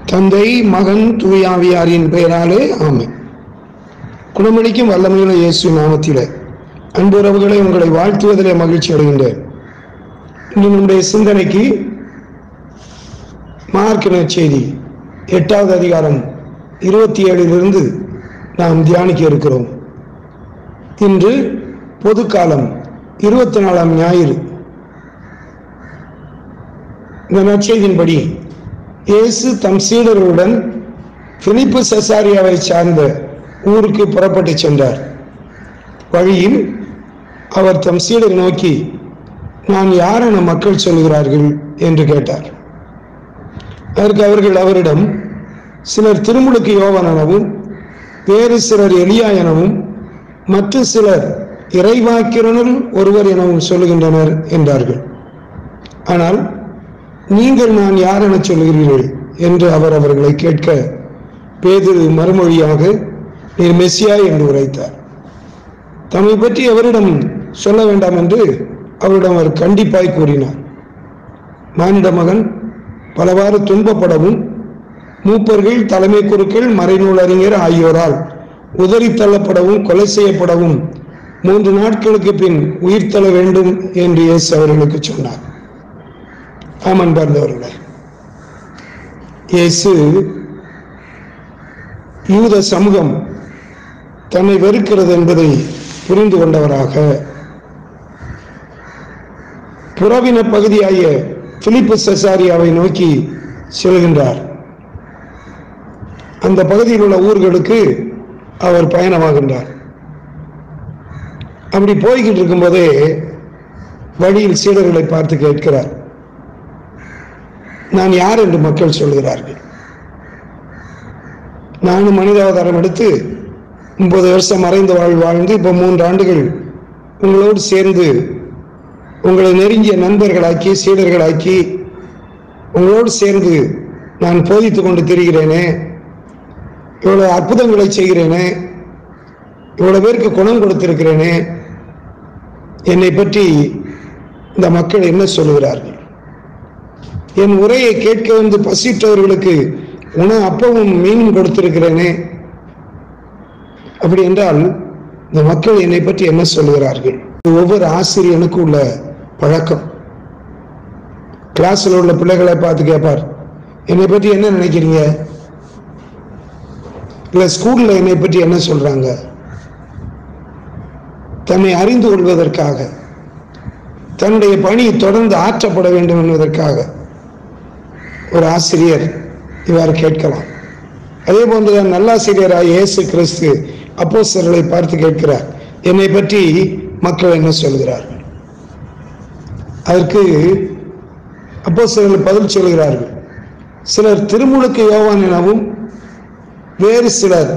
தந்தை மகன் தூயாவியாரின் பெயராலே ஆமென் குணமளிக்கும் வல்லமையுள்ள இயேசு நாமத்திலே அன்புறவுகளை உங்களை வாழ்த்துவதிலே மகிழ்ச்சி அடைகின்றேன் இன்று நம்முடைய சிந்தனைக்கு மார்க் நற்செய்தி எட்டாவது அதிகாரம் இருபத்தி ஏழிலிருந்து நாம் தியானிக்க இருக்கிறோம் இன்று பொதுக்காலம் இருபத்தி நாலாம் ஞாயிறு இந்த நற்செய்தியின்படி இயேசு தம் சீடர்களுடன் பிலிப்பு செசாரியாவை சார்ந்த ஊருக்கு புறப்பட்டு சென்றார் வழியில் அவர் தம் சீடரை நோக்கி நான் யார் என மக்கள் சொல்கிறார்கள் என்று கேட்டார் அதற்கு அவர்கள் அவரிடம் சிலர் திருமுழுக்கு யோவான் எனவும் வேறு சிலர் எலியா எனவும் மற்ற சிலர் இறைவாக்கிரனுள் ஒருவர் எனவும் சொல்லுகின்றனர் என்றார்கள் ஆனால் நீங்கள் நான் யார் என சொல்கிறீர்கள் என்று அவர் அவர்களை கேட்க பேதிரு மறுமொழியாக நீர் மெஸ்ஸியா என்று உரைத்தார் தம்மை பற்றி அவரிடம் சொல்ல வேண்டாம் என்று அவரிடம் அவர் கண்டிப்பாய் கூறினார் மானிட மகன் பலவாறு துன்பப்படவும் மூப்பர்கள் தலைமை குருக்கள் மறைநூல் அறிஞர் ஆகியோரால் உதறி தள்ளப்படவும் கொலை செய்யப்படவும் மூன்று நாட்களுக்கு பின் உயிர் தள்ள வேண்டும் என்று இயேசு அவர்களுக்கு சொன்னார் ஆமன் பார்ந்தவர்களே இயேசு யூத சமூகம் தன்னை வெறுக்கிறது என்பதை புரிந்து கொண்டவராக புறவின பகுதியாகிய பிலிப்பு செசாரியாவை நோக்கி செல்கின்றார் அந்த பகுதியில் உள்ள ஊர்களுக்கு அவர் பயணமாகின்றார் அப்படி போய்கிட்டு இருக்கும்போதே வழியில் சீடர்களை பார்த்து கேட்கிறார் நான் யார் என்று மக்கள் சொல்கிறார்கள் நானும் மனிதாவதாரம் எடுத்து முப்பது வருஷம் மறைந்த வாழ் வாழ்ந்து இப்போ மூன்று ஆண்டுகள் உங்களோடு சேர்ந்து உங்களை நெருங்கிய நண்பர்களாக்கி சீடர்களாக்கி உங்களோடு சேர்ந்து நான் போதித்து கொண்டு திரிகிறேனே இவ்வளோ அற்புதங்களை செய்கிறேனே இவ்வளோ பேருக்கு குணம் கொடுத்திருக்கிறேனே என்னை பற்றி இந்த மக்கள் என்ன சொல்லுகிறார்கள் என் உரையை கேட்க வந்து பசிற்றவர்களுக்கு உண அப்பவும் மீன் கொடுத்திருக்கிறேனே அப்படி என்றால் இந்த மக்கள் என்னை பற்றி என்ன சொல்லுகிறார்கள் ஒவ்வொரு ஆசிரியனுக்கும் உள்ள பழக்கம் கிளாஸில் உள்ள பிள்ளைகளை பார்த்து கேட்பார் என்னை பற்றி என்ன நினைக்கிறீங்க இல்லை ஸ்கூலில் என்னை பற்றி என்ன சொல்றாங்க தன்னை அறிந்து கொள்வதற்காக தன்னுடைய பணி தொடர்ந்து ஆற்றப்பட வேண்டும் என்பதற்காக ஒரு ஆசிரியர் இவ்வாறு கேட்கலாம் அதே போன்றுதான் நல்லாசிரியராக இயேசு கிறிஸ்து அப்போஸ்தலர்களை பார்த்து கேட்கிறார் என்னை பற்றி மக்கள் என்ன சொல்கிறார்கள் அதற்கு அப்போஸ்தலர்கள் பதில் சொல்கிறார்கள் சிலர் திருமுழுக்கு யோவான் எனவும் வேறு சிலர்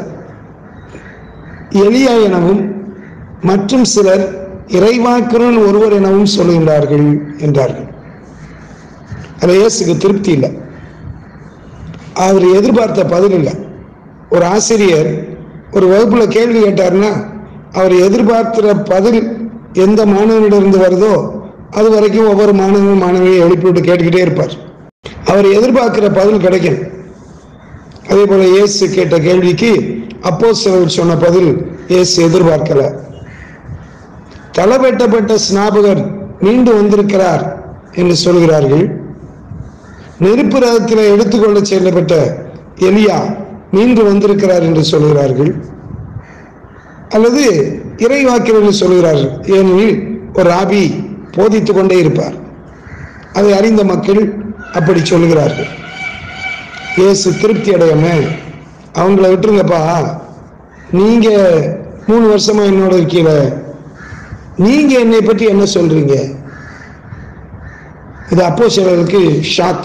எலியா எனவும் மற்றும் சிலர் இறைவாக்குறன் ஒருவர் எனவும் சொல்லுகின்றார்கள் என்றார்கள் அதில் இயேசுக்கு திருப்தி இல்லை அவர் எதிர்பார்த்த பதில் இல்லை ஒரு ஆசிரியர் ஒரு வகுப்புல கேள்வி கேட்டார்னா அவர் எதிர்பார்க்கிற பதில் எந்த மாணவனிடமிருந்து வருதோ அது வரைக்கும் ஒவ்வொரு மாணவனும் மாணவியை எழுப்பிவிட்டு கேட்டுக்கிட்டே இருப்பார் அவர் எதிர்பார்க்கிற பதில் கிடைக்கும் அதே போல இயேசு கேட்ட கேள்விக்கு அப்போ சிலர் சொன்ன பதில் இயேசு எதிர்பார்க்கல தலை வெட்டப்பட்ட ஸ்நாபகர் மீண்டும் வந்திருக்கிறார் என்று சொல்கிறார்கள் நெருப்பு ரதத்தில் எடுத்துக்கொள்ள செல்லப்பட்ட எலியா மீண்டும் வந்திருக்கிறார் என்று சொல்கிறார்கள் அல்லது இறைவாக்கினர் என்று சொல்கிறார்கள் ஏனெனில் ஒரு ஆபி போதித்துக் கொண்டே இருப்பார் அதை அறிந்த மக்கள் அப்படி சொல்கிறார்கள் இயேசு திருப்தி அடையாம அவங்கள விட்டுருங்கப்பா நீங்க மூணு வருஷமா என்னோட இருக்கீங்க நீங்க என்னை பற்றி என்ன சொல்றீங்க இது அப்போ சிலருக்கு ஷாக்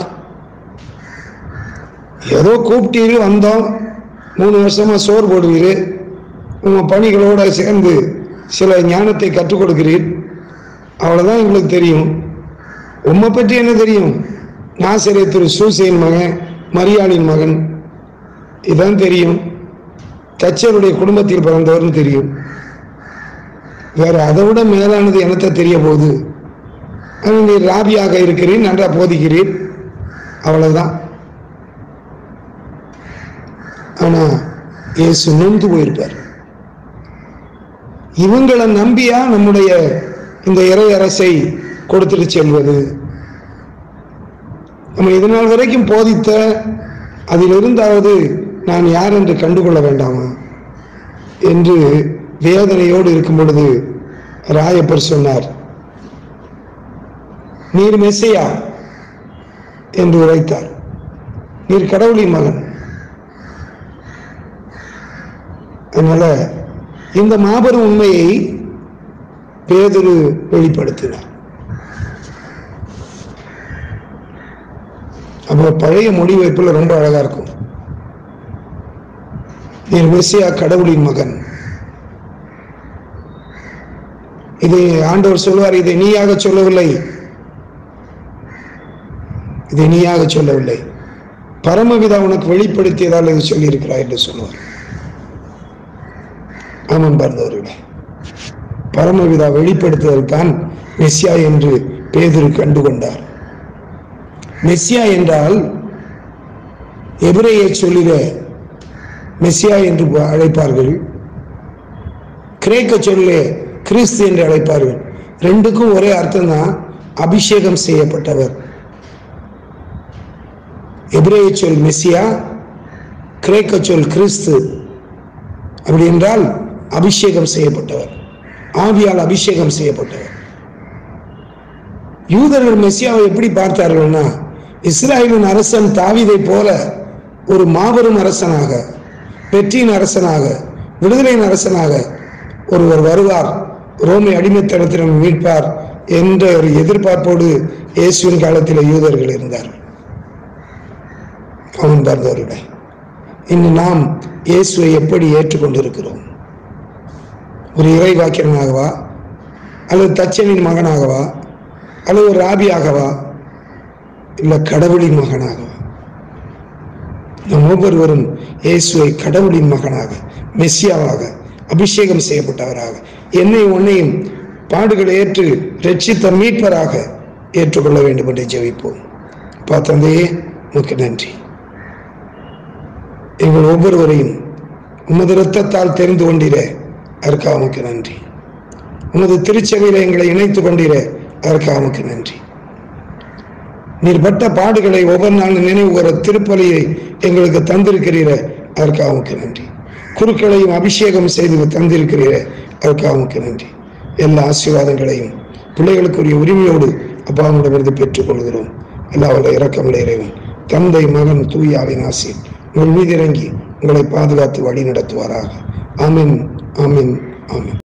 ஏதோ கூப்பிட்டீரு வந்தோம் மூணு வருஷமா சோறு போடுவீர் உங்க பணிகளோட சேர்ந்து சில ஞானத்தை கற்றுக் கொடுக்கிறீர் அவ்வளவுதான் எங்களுக்கு தெரியும் உம்மை பற்றி என்ன தெரியும் நாசிரியர் திரு சூசையின் மகன் மரியாளின் மகன் இதான் தெரியும் தச்சருடைய குடும்பத்தில் பிறந்தவர்னு தெரியும் வேற அதை விட மேலானது என்னத்தை தெரிய போகுது ஆனால் நீர் ராபியாக இருக்கிறீர் நன்றா போதிக்கிறீர் அவ்வளவுதான் ஆனா இயேசு நொந்து போயிருப்பார் இவங்களை நம்பியா நம்முடைய இந்த இறை அரசை கொடுத்துட்டு செல்வது நம்ம இதனால் வரைக்கும் போதித்த அதிலிருந்தாவது நான் யார் என்று கண்டுகொள்ள வேண்டாமா என்று வேதனையோடு இருக்கும் பொழுது ராயப்பர் சொன்னார் நீர் மெஸ்ஸையா என்று உரைத்தார் நீர் கடவுளின் மகன் அதனால இந்த மாபெரும் உண்மையை பேதுரு வெளிப்படுத்தினார் அப்போ பழைய மொழிபெயர்ப்புல ரொம்ப அழகா இருக்கும் நீர் மெஸ்ஸியா கடவுளின் மகன் இதை ஆண்டவர் சொல்வார் இதை நீயாக சொல்லவில்லை இதை நீயாக சொல்லவில்லை பரமபிதா உனக்கு வெளிப்படுத்தியதால் இது சொல்லியிருக்கிறாய் என்று சொல்லுவார் ஆமாம் பார்ந்தவர்களே பரமபிதா வெளிப்படுத்துதல் தான் மெஸ்ஸியா என்று பேதுரு கண்டுகொண்டார் மெஸ்ஸியா என்றால் எபிரேய சொல்லிட மெஸ்ஸியா என்று அழைப்பார்கள் கிரேக்க சொல்லே கிறிஸ்து என்று அழைப்பார்கள் ரெண்டுக்கும் ஒரே அர்த்தம் தான் அபிஷேகம் செய்யப்பட்டவர் எபிரேய சொல் மெஸ்ஸியா கிரேக்க சொல் கிறிஸ்து அப்படி என்றால் அபிஷேகம் செய்யப்பட்டவர் ஆவியால் அபிஷேகம் செய்யப்பட்டவர் யூதர்கள் மெஸ்ஸியாவை எப்படி பார்த்தார்கள்னா இஸ்ராயலின் அரசன் தாவீதை போல ஒரு மாபெரும் அரசனாக வெற்றியின் அரசனாக விடுதலையின் அரசனாக ஒருவர் வருவார் ரோமை அடிமைத்தனத்திடம் மீட்பார் என்ற ஒரு எதிர்பார்ப்போடு இயேசுவின் காலத்தில் யூதர்கள் இருந்தார்கள் அவன் பார்த்தவர்களே இன்று நாம் இயேசுவை எப்படி ஏற்றுக்கொண்டிருக்கிறோம் ஒரு இறைவாக்கியனாகவா அல்லது தச்சனின் மகனாகவா அல்லது ஒரு ராபியாகவா இல்லை கடவுளின் மகனாகவா நம் ஒவ்வொருவரும் இயேசுவை கடவுளின் மகனாக மெஸ்ஸியாவாக அபிஷேகம் செய்யப்பட்டவராக என்னை உன்னையும் பாடுகளை ஏற்று ரட்சித்த மீட்பராக ஏற்றுக்கொள்ள வேண்டும் என்று ஜெபிப்போம் அப்பா தந்தையே உமக்கு நன்றி எங்கள் ஒவ்வொருவரையும் உமது இரத்தத்தால் தெரிந்து கொண்டீரே அதற்காக உமக்கு நன்றி உமது திருச்சபையில எங்களை இணைத்துக் கொண்டீரே அதற்காக உமக்கு நன்றி நீர் பட்ட பாடுகளை ஒவ்வொரு நாளும் நினைவு கூற திருப்பலியை எங்களுக்கு தந்திருக்கிறீரே அதற்காக உமக்கு நன்றி குருக்களையும் அபிஷேகம் செய்து தந்திருக்கிறீரே அதற்காக உமக்கு நன்றி எல்லா ஆசீர்வாதங்களையும் பிள்ளைகளுக்குரிய உரிமையோடு அப்பாவிடமிருந்து பெற்றுக் கொள்கிறோம் எல்லாவோட இறக்கமுள்ள இறைவன் தந்தை மகன் தூயாவின் ஆசி உங்கள் மீது இறங்கி உங்களை பாதுகாத்து வழி நடத்துவாராக ஆமென் ஆமென் ஆமென்